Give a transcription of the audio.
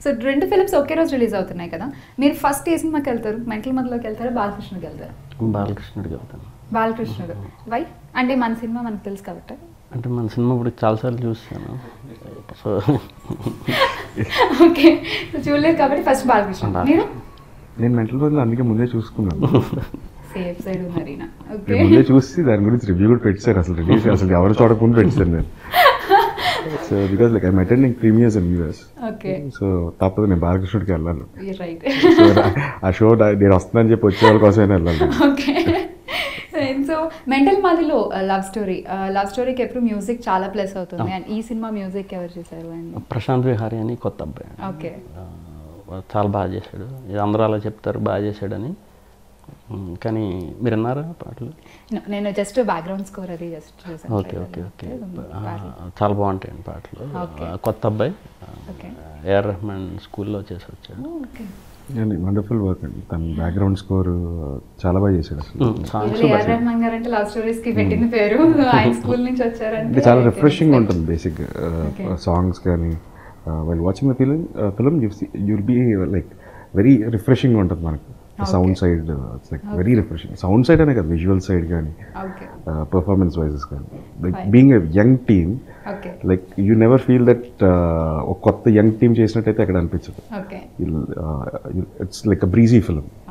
So రెండు films ఒకే రోజు release అవుతున్నాయి కదా మీరు ఫస్ట్ ఏ సినిమాకి వెళ్తారు మెంటల్ మధ్యలోకి వెళ్తారా బాలకృష్ణకి వెళ్తారా బాలకృష్ణుడికి వెళ్తాను బాలకృష్ణుడు వై అంటే మన సినిమా మనకు తెలుసు కాబట్టి అంటే మన సినిమా ఇప్పుడు చాలాసార్లు చూస్తాను సో ఓకే సో చూడలేదు కాబట్టి ఫస్ట్ బాలకృష్ణ మీరు నేను మెంటల్ రోజులు అందుకే ముందే చూసుకున్నాను సేఫ్ సైడ్ ఉన్నారు ఈయన ఓకే నేను ముందే చూసి దాని గురించి రివ్యూ కూడా పెట్టారు అసలు రిలీజ్ అసలు ఎవరు చూడకుండా పెట్టాను నేను so because like I'm attending premieres in US okay so తప్పదు నేను బాలకృష్ణుడికి వెళ్ళాలి రైట్ సో ఆ షో నేను వస్తున్నాను చెప్పి వచ్చే వాళ్ళ కోసమే వెళ్ళాలి okay so Mental Madhilo love story love స్టోరీకి ఎప్పుడు మ్యూజిక్ చాలా ప్లస్ అవుతుంది అండ్ ఈ సినిమా మ్యూజిక్ ఎవరు చేశారు అండ్ ప్రశాంత్ విహారీ అని కొత్త అబ్బాయి ఓకే ఆ, చాలా బాగా చేశాడు ఇది అందరూ అలా చెప్తారు బాగా చేశాడని ఉమ్, కానీ మీరు విన్నారా పాటలు నేను జస్ట్ బ్యాక్గ్రౌండ్ స్కోర్ అది జస్ట్ చూసాను ఓకే ఓకే ఓకే ఆ, చాలా బాగుంటాయండి పాటలు Okay. ఆ, కొత్త అబ్బాయి ఓకే ఏఆర్ రెహమాన్ స్కూల్లో చేసి వచ్చాడు ఓకే వండర్ఫుల్ వర్క్ అండి తన బ్యాక్గ్రౌండ్ స్కోర్ చాలా బాగా చేశాడు అసలు సాంగ్స్ ఏఆర్ రెహమాన్ గారు అంటే లవ్ స్టోరీస్ కి పెట్టిన పేరు ఆయన స్కూల్ నుంచి అంటే వచ్చారంటే చాలా రిఫ్రెషింగ్ ఉంటుంది బేసిక్ Okay. సాంగ్స్ కానీ while watching the film film you'll be like very refreshing ఉంటుంది మనకి sound side like very refreshing sound side అనే కదా విజువల్ సైడ్ కానీ ఓకే పర్ఫార్మెన్స్ వైజెస్ కానీ like Fine. Being a young team okay like you never feel that ఒక కొత్త young team చేసినట్టయితే అక్కడ అనిపించదు okay it's like a breezy film